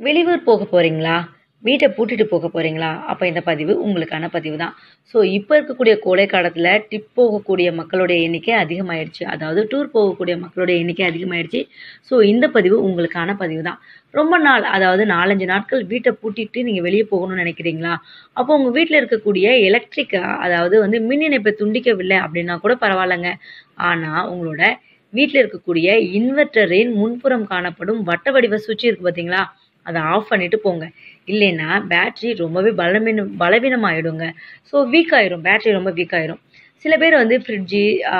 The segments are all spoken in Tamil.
வெளியூர் போக போகிறீங்களா வீட்டை பூட்டிட்டு போக போகிறீங்களா அப்போ இந்த பதிவு உங்களுக்கான பதிவு தான் ஸோ இப்போ இருக்கக்கூடிய கோடை காலத்தில் ட்ரிப் போகக்கூடிய மக்களுடைய எண்ணிக்கை அதிகமாயிடுச்சு அதாவது டூர் போகக்கூடிய மக்களுடைய எண்ணிக்கை அதிகமாயிடுச்சு ஸோ இந்த பதிவு உங்களுக்கான பதிவு தான் ரொம்ப நாள் அதாவது நாலஞ்சு நாட்கள் வீட்டை பூட்டிட்டு நீங்கள் வெளியே போகணும்னு நினைக்கிறீங்களா அப்போ உங்கள் வீட்டில் இருக்கக்கூடிய எலக்ட்ரிக் அதாவது வந்து மின் இணைப்பை துண்டிக்கவில்லை அப்படின்னா கூட பரவாயில்லைங்க ஆனால் உங்களோட வீட்டில் இருக்கக்கூடிய இன்வெர்ட்டரின் முன்புறம் காணப்படும் வட்ட வடிவ சுவிட்ச் இருக்குது பார்த்தீங்களா அதை ஆஃப் பண்ணிட்டு போங்க இல்லைன்னா பேட்ரி ரொம்பவே பலவீனம் பலவீனமாயிடுங்க ஸோ வீக் ஆயிரும் பேட்ரி ரொம்ப வீக் ஆயிரும் சில பேர் வந்து ஃப்ரிட்ஜு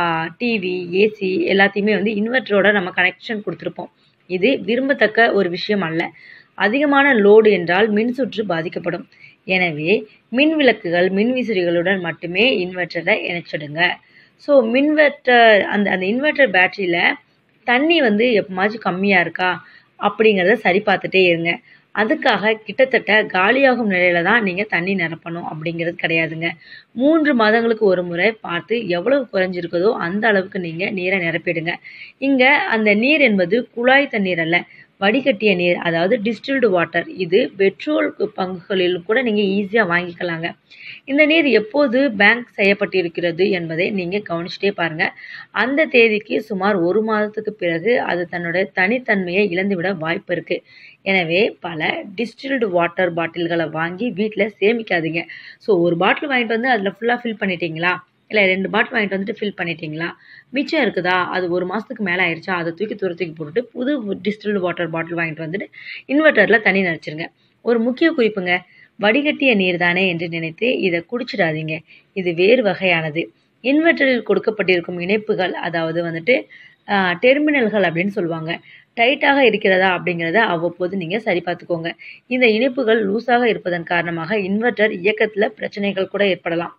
டிவி ஏசி எல்லாத்தையுமே வந்து இன்வெர்ட்டரோட நம்ம கனெக்ஷன் கொடுத்துருப்போம் இது விரும்பத்தக்க ஒரு விஷயம் அல்ல அதிகமான லோடு என்றால் மின்சுற்று பாதிக்கப்படும் எனவே மின் விளக்குகள் மின் விசிறிகளுடன் மட்டுமே இன்வெர்ட்டரை இணைச்சிடுங்க ஸோ மின்வெர்ட்டர் அந்த அந்த இன்வெர்ட்டர் பேட்டரியில் தண்ணி வந்து எப்போமாச்சும் கம்மியாக இருக்கா அப்படிங்கிறத சரி பார்த்துட்டே இருங்க அதுக்காக கிட்டத்தட்ட காலியாகும் நிலையில தான் நீங்கள் தண்ணி நிரப்பணும் அப்படிங்கிறது கிடையாதுங்க மூன்று மாதங்களுக்கு ஒரு முறை பார்த்து எவ்வளவு குறைஞ்சிருக்குதோ அந்த அளவுக்கு நீங்கள் நீரை நிரப்பிடுங்க இங்கே அந்த நீர் என்பது குழாய் தண்ணீர் அல்ல வடிகட்டிய நீர் அதாவது டிஸ்டில்டு வாட்டர் இது பெட்ரோல் பங்குகளில் கூட நீங்கள் ஈஸியாக வாங்கிக்கலாங்க இந்த நீர் எப்போது பேங்க் செய்யப்பட்டிருக்கிறது என்பதை நீங்கள் கவனிச்சிட்டே பாருங்கள் அந்த தேதிக்கு சுமார் ஒரு மாதத்துக்கு பிறகு அது தன்னோட தனித்தன்மையை இழந்துவிட வாய்ப்பு இருக்குது எனவே பல டிஸ்டில்டு வாட்டர் பாட்டில்களை வாங்கி வீட்டில் சேமிக்காதீங்க ஸோ ஒரு பாட்டில் வாங்கிட்டு வந்து அதில் ஃபுல்லாக ஃபில் பண்ணிட்டீங்களா இல்லை ரெண்டு பாட்டில் வாங்கிட்டு வந்துட்டு ஃபில் பண்ணிட்டீங்களா மிச்சம் இருக்குதா அது ஒரு மாதத்துக்கு மேலே ஆயிடுச்சா அதை தூக்கி தூரத்துக்கு போட்டுட்டு புது டிஸ்டில்டு வாட்டர் பாட்டில் வாங்கிட்டு வந்துட்டு இன்வெர்ட்டரில் தண்ணி நினச்சிருங்க ஒரு முக்கிய குறிப்புங்க வடிகட்டிய நீர் தானே என்று நினைத்து இதை குடிச்சிடாதீங்க இது வேறு வகையானது இன்வெர்ட்டரில் கொடுக்கப்பட்டிருக்கும் இணைப்புகள் அதாவது வந்துட்டு டெர்மினல்கள் அப்படின்னு சொல்லுவாங்க டைட்டாக இருக்கிறதா அப்படிங்கிறத அவ்வப்போது நீங்கள் சரி பார்த்துக்கோங்க இந்த இணைப்புகள் லூஸாக இருப்பதன் காரணமாக இன்வெர்ட்டர் இயக்கத்தில் பிரச்சனைகள் கூட ஏற்படலாம்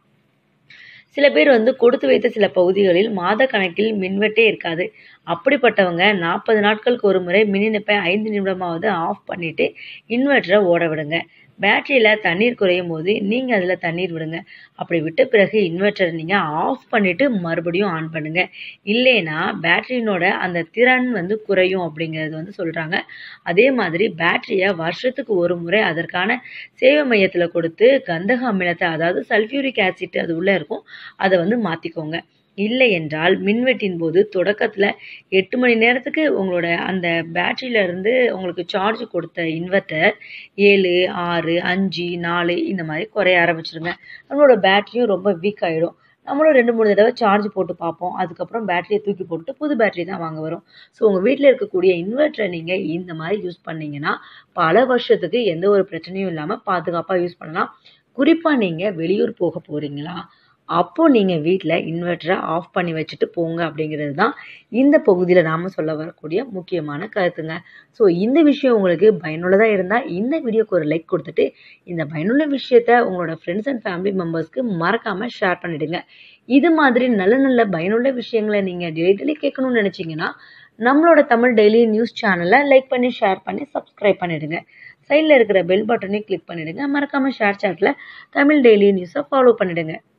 சில பேர் வந்து கொடுத்து வைத்த சில பகுதிகளில் மாத கணக்கில் மின்வெட்டே இருக்காது அப்படிப்பட்டவங்க நாற்பது நாட்களுக்கு ஒரு முறை மின் இணைப்பை ஐந்து நிமிடமாவது ஆஃப் பண்ணிவிட்டு இன்வெர்ட்டரை ஓட விடுங்க பேட்டரியில் தண்ணீர் குறையும் போது நீங்கள் அதில் தண்ணீர் விடுங்க அப்படி விட்ட பிறகு இன்வெர்ட்டரை நீங்கள் ஆஃப் பண்ணிவிட்டு மறுபடியும் ஆன் பண்ணுங்கள் இல்லைன்னா பேட்டரியினோட அந்த திறன் வந்து குறையும் அப்படிங்கிறது வந்து சொல்கிறாங்க அதே மாதிரி பேட்டரியை வருஷத்துக்கு ஒரு முறை அதற்கான சேவை மையத்தில் கொடுத்து கந்தக அமிலத்தை அதாவது சல்ஃபியூரிக் ஆசிட் அது உள்ளே இருக்கும் அதை வந்து மாற்றிக்கோங்க இல்லை என்றால் மின்வெட்டின் போது தொடக்கத்தில் எட்டு மணி நேரத்துக்கு உங்களோட அந்த பேட்டரியிலேருந்து உங்களுக்கு சார்ஜ் கொடுத்த இன்வெர்ட்டர் ஏழு ஆறு அஞ்சு நாலு இந்த மாதிரி குறைய ஆரம்பிச்சிருங்க நம்மளோட பேட்டரியும் ரொம்ப வீக் ஆகிடும் நம்மளும் ரெண்டு மூணு தடவை சார்ஜ் போட்டு பார்ப்போம் அதுக்கப்புறம் பேட்டரியை தூக்கி போட்டுட்டு புது பேட்டரி தான் வாங்க வரும் ஸோ உங்கள் வீட்டில் இருக்கக்கூடிய இன்வெர்ட்டரை நீங்கள் இந்த மாதிரி யூஸ் பண்ணிங்கன்னா பல வருஷத்துக்கு எந்த ஒரு பிரச்சனையும் இல்லாமல் பாதுகாப்பாக யூஸ் பண்ணலாம் குறிப்பாக நீங்கள் வெளியூர் போக போகிறீங்களா அப்போது நீங்கள் வீட்டில் இன்வெர்ட்டரை ஆஃப் பண்ணி வச்சுட்டு போங்க அப்படிங்கிறது தான் இந்த பகுதியில் நாம் சொல்ல வரக்கூடிய முக்கியமான கருத்துங்க ஸோ இந்த விஷயம் உங்களுக்கு பயனுள்ளதாக இருந்தால் இந்த வீடியோக்கு ஒரு லைக் கொடுத்துட்டு இந்த பயனுள்ள விஷயத்த உங்களோட ஃப்ரெண்ட்ஸ் அண்ட் ஃபேமிலி மெம்பர்ஸ்க்கு மறக்காமல் ஷேர் பண்ணிவிடுங்க இது மாதிரி நல்ல நல்ல பயனுள்ள விஷயங்களை நீங்கள் டெய்லி டெய்லி கேட்கணும்னு நினச்சிங்கன்னா நம்மளோட தமிழ் டெய்லி நியூஸ் சேனலை லைக் பண்ணி ஷேர் பண்ணி சப்ஸ்கிரைப் பண்ணிவிடுங்க சைடில் இருக்கிற பெல் பட்டனையும் கிளிக் பண்ணிவிடுங்க மறக்காமல் ஷேர் சேட்டில் தமிழ் டெய்லி நியூஸை ஃபாலோ பண்ணிவிடுங்க